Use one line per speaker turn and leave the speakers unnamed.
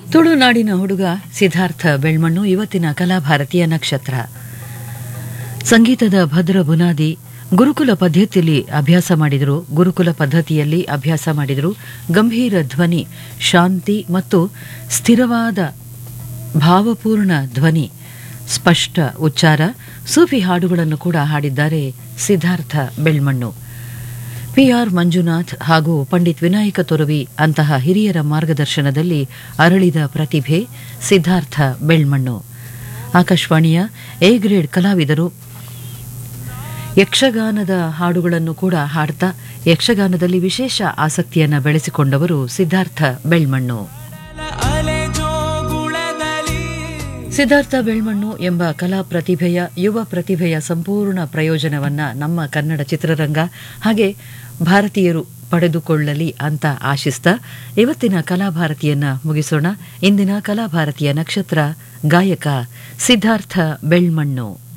ತುಳುನಾಡಿನ ಹುಡುಗ ಸಿದ್ಧಾರ್ಥ ಬೆಳ್ಮಣ್ಣು ಇವತ್ತಿನ ಕಲಾಭಾರತೀಯ ನಕ್ಷತ್ರ ಸಂಗೀತದ ಭದ್ರ ಬುನಾದಿ ಗುರುಕುಲ ಪದ್ಧತಿಯಲ್ಲಿ ಅಭ್ಯಾಸ ಮಾಡಿದರು ಗುರುಕುಲ ಪದ್ಧತಿಯಲ್ಲಿ ಅಭ್ಯಾಸ ಮಾಡಿದರು ಗಂಭೀರ ಧ್ವನಿ ಶಾಂತಿ ಮತ್ತು ಸ್ಥಿರವಾದ ಭಾವಪೂರ್ಣ ಧ್ವನಿ ಸ್ಪಷ್ಟ ಉಚ್ಚಾರ ಸೂಫಿ ಹಾಡುಗಳನ್ನು ಕೂಡ ಹಾಡಿದ್ದಾರೆ ಸಿದ್ಧಾರ್ಥ ಬೆಳ್ಮಣ್ಣು ಪಿಆರ್ ಮಂಜುನಾಥ್ ಹಾಗೂ ಪಂಡಿತ್ ವಿನಾಯಕ ತೊರವಿ ಅಂತಹ ಹಿರಿಯರ ಮಾರ್ಗದರ್ಶನದಲ್ಲಿ ಅರಳಿದ ಪ್ರತಿಭೆ ಸಿದ್ಧಾರ್ಥ ಬೆಳ್ಮಣ್ಣು ಆಕಾಶವಾಣಿಯ ಎ ಗ್ರೇಡ್ ಕಲಾವಿದರು ಯಕ್ಷಗಾನದ ಹಾಡುಗಳನ್ನು ಕೂಡ ಹಾಡ್ತಾ ಯಕ್ಷಗಾನದಲ್ಲಿ ವಿಶೇಷ ಆಸಕ್ತಿಯನ್ನು ಬೆಳೆಸಿಕೊಂಡವರು ಸಿದ್ಧಾರ್ಥ ಬೆಳ್ಮಣ್ಣು
ಅಲೆ ಜೋಗುಳದಲ್ಲಿ
ಸಿದ್ಧಾರ್ಥ ಬೆಳ್ಮಣ್ಣು ಎಂಬ ಕಲಾ ಪ್ರತಿಭೆಯ ಯುವ ಪ್ರತಿಭೆಯ ಸಂಪೂರ್ಣ ಪ್ರಯೋಜನವನ್ನ ನಮ್ಮ ಕನ್ನಡ ಚಿತ್ರರಂಗ ಹಾಗೆ ಭಾರತೀಯರು ಪಡೆದುಕೊಳ್ಳಲಿ ಅಂತ ಆಶಿಸ್ತಾ ಇವತ್ತಿನ ಕಲಾಭಾರತಿಯನ್ನ ಮುಗಿಸೋಣ ಇಂದಿನ ಕಲಾಭಾರತಿಯ ನಕ್ಷತ್ರ ಗಾಯಕ ಸಿದ್ಧಾರ್ಥ ಬೆಳ್ಮಣ್ಣು